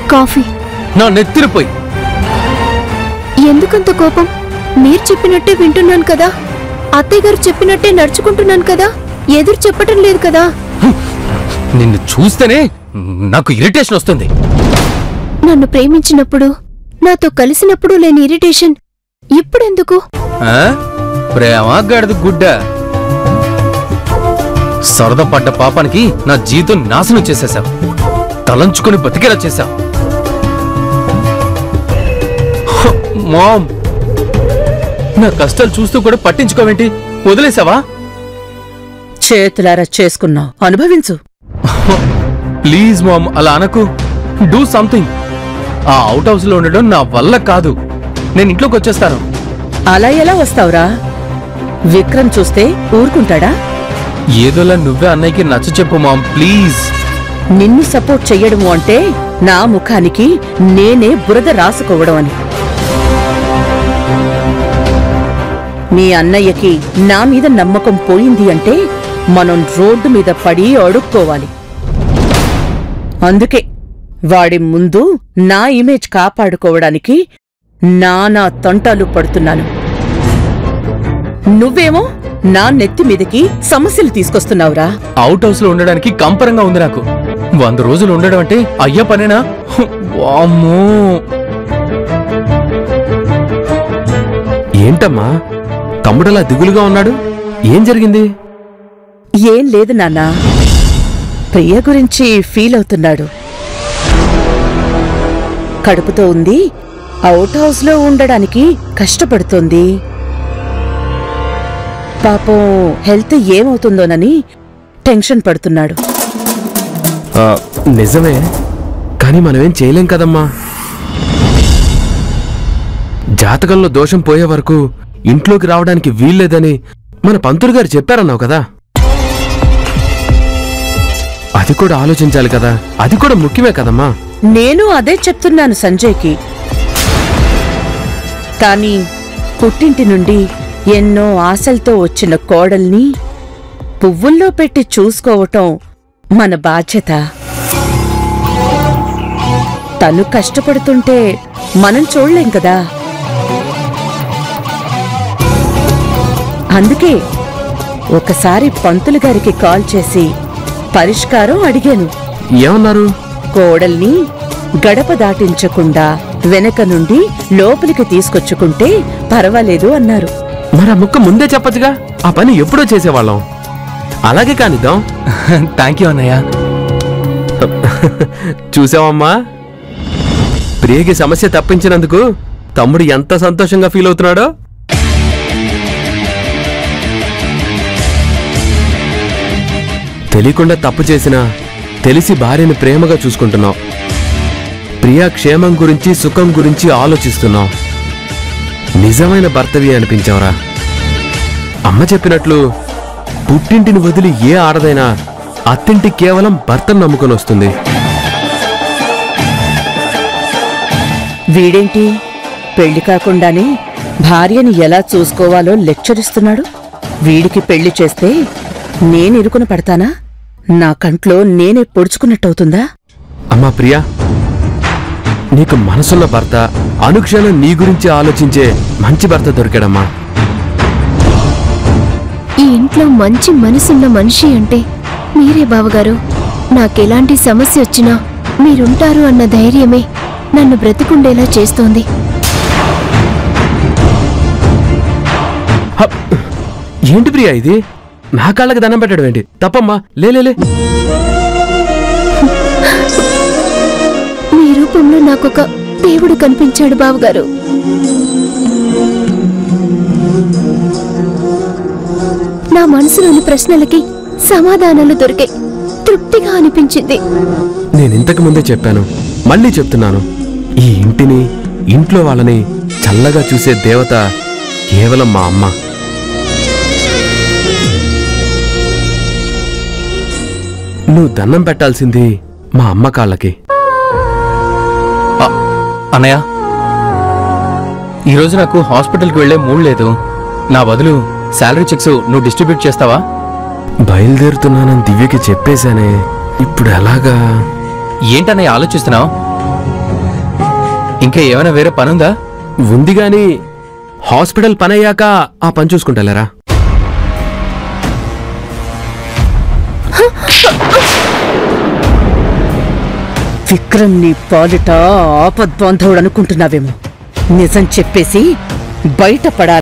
Coffee నా నెత్తిరిపోయి ఎందుకంత కోపం మీరు చెప్పినట్టే వింటున్నాను కదా అత్తయ్య గారు చెప్పినట్టే నడుచుకుంటున్నాను కదా ఎదురు చెప్పటం లేదు కదా నిన్ను చూస్తేనే నాకు ఇరిటేషన్ వస్తుంది నన్ను ప్రేమించినప్పుడు నాతో కలిసినప్పుడు లేని ఇరిటేషన్ ఇప్పుడెందుకు ఆ? ప్రేమ గడదు గుడ్డ సరదా పడ్డ పాపానికి నా జీవితం నాశనం చేసేశావు తలంచుకొని బతికేలా చేశావు హ, మామ్ నా కష్టాలు చూస్తూ కూడా పట్టించుకోవేంటి వదిలేసావా చేతులారా చేసుకున్నావు అనుభవించు ప్లీజ్ మామ్ అలా అనకు డూ సంథింగ్ ఆ అవుట్ హౌస్ లో ఉండడం నా వల్ల కాదు నేను ఇంట్లోకి వచ్చేస్తాను అలా ఎలా వస్తావురా విక్రమ్ చూస్తే ఊరుకుంటాడా ఏదోలా నువ్వే అన్నయ్యకి నచ్చ చెప్పు మామ్ ప్లీజ్ నిన్ను సపోర్ట్ చెయ్యడము అంటే నా ముఖానికి నేనే బురద రాసుకోవడం అని మీ అన్నయ్యకి నా మీద నమ్మకం పోయింది అంటే మనం రోడ్డు మీద పడి అడుక్కోవాలి అందుకే వాడి ముందు నా ఇమేజ్ కాపాడుకోవడానికి నానా తంటాలు పడుతున్నాను నువ్వేమో నా నెత్తి మీదకి సమస్యలు తీసుకొస్తున్నావురా అవుట్ హౌస్ లో ఉండడానికి కంపరంగా ఉంది నాకు వంద రోజులు ఉండడం అంటే అయ్యా పనేనా హ్, వామ్మో ఏంటమ్మా తమ్ముడలా దిగులుగా ఉన్నాడు ఏం జరిగింది ఏం లేదు నాన్నా ప్రియ గురించి ఫీల్ అవుతున్నాడు కడుపుతో ఉంది అవుట్ హౌస్ లో ఉండడానికి కష్టపడుతోంది పాపం హెల్త్ ఏమవుతుందోనని టెన్షన్ పడుతున్నాడు ఆ, నిజమే కానీ మనమేం చేయలేం కదమ్మా జాతకంలో దోషం పోయే వరకు ఇంట్లోకి రావడానికి వీల్లేదని మన పంతులు గారు చెప్పారన్నావు కదా అది కూడా ఆలోచించాలి కదా అది కూడా ముఖ్యమే కదమ్మా నేను అదే చెప్తున్నాను సంజయ్కి కానీ పుట్టింటి నుండి ఎన్నో ఆశలతో వచ్చిన కోడల్ని పువ్వుల్లో పెట్టి చూసుకోవటం మన బాధ్యత తను కష్టపడుతుంటే మనం చూడలేం కదా అందుకే ఒకసారి పంతులు గారికి కాల్ చేసి పరిష్కారం అడిగాను ఏమన్నారు కోడల్ని గడప దాటించకుండా వెనక నుండి లోపలికి తీసుకొచ్చుకుంటే పర్వాలేదు అన్నారు మరి ఆ ముక్క ముందే చెప్పచ్చుగా ఆ పని ఎప్పుడో చేసేవాళ్ళం అలాగే కానిద్దాం థ్యాంక్ యూ అన్నయ్య చూసావమ్మా ప్రియకి సమస్య తప్పించినందుకు తమ్ముడు ఎంత సంతోషంగా ఫీల్ అవుతున్నాడో తెలియకుండా తప్పు చేసినా తెలిసి భార్యని ప్రేమగా చూసుకుంటున్నావు ప్రియా క్షేమం గురించి సుఖం గురించి ఆలోచిస్తున్నావు నిజమైన భర్తవి అనిపించావురా అమ్మ చెప్పినట్లు పుట్టింటిని వదిలి ఏ ఆడదైనా అత్తింటి కేవలం భర్తను నమ్ముకొని వస్తుంది వీడేంటి పెళ్లి కాకుండానే భార్యని ఎలా చూసుకోవాలో లెక్చరిస్తున్నాడు వీడికి పెళ్లి చేస్తే నేను ఇరుకున పడతానా నా కంట్లో నేనే పొడుచుకున్నట్టవుతుందా అమ్మా ప్రియా నీకు మనసున్న భర్త అనుక్షణం నీ గురించి ఆలోచించే మంచి భర్త దొరికాడమ్మా ఈ ఇంట్లో మంచి మనసున్న మనిషి అంటే మీరే బావగారు నాకెలాంటి సమస్య వచ్చినా మీరుంటారు అన్న ధైర్యమే నన్ను బ్రతికుండేలా చేస్తోంది హ! ఏంటి ప్రియా ఇది నా కాళ్ళకి దండం పెట్టడం ఏంటి తప్పమ్మా లే లే, లే మీ రూపంలో నాకొక దేవుడు కనిపించాడు బావగారు నా మనసులోని ప్రశ్నలకి సమాధానాలు దొరికాయి తృప్తిగా అనిపించింది నేను ఇంతకు ముందే చెప్పాను మళ్ళీ చెప్తున్నాను ఈ ఇంటిని ఇంట్లో వాళ్ళని చల్లగా చూసే దేవత కేవలం మా అమ్మ నువ్వు దండం పెట్టాల్సింది మా అమ్మ కాళ్ళకి అ- అన్నయ్య ఈరోజు నాకు హాస్పిటల్కి వెళ్లే మూడ్ లేదు నా బదులు శాలరీ చెక్స్ నువ్వు డిస్ట్రిబ్యూట్ చేస్తావా బయలుదేరుతున్నానని దివ్యకి చెప్పేశానే ఇప్పుడు ఎలాగా ఏంటన్నయ్య ఆలోచిస్తున్నావు ఇంకా ఏమైనా వేరే పనుందా ఉంది గాని హాస్పిటల్ పనయ్యాక ఆ పని చూసుకుంటాలేరా విక్రమ్ నీ పాలిట ఆపద్బాంధవుడు అనుకుంటున్నావేమో నిజం చెప్పేసి బయటపడాలి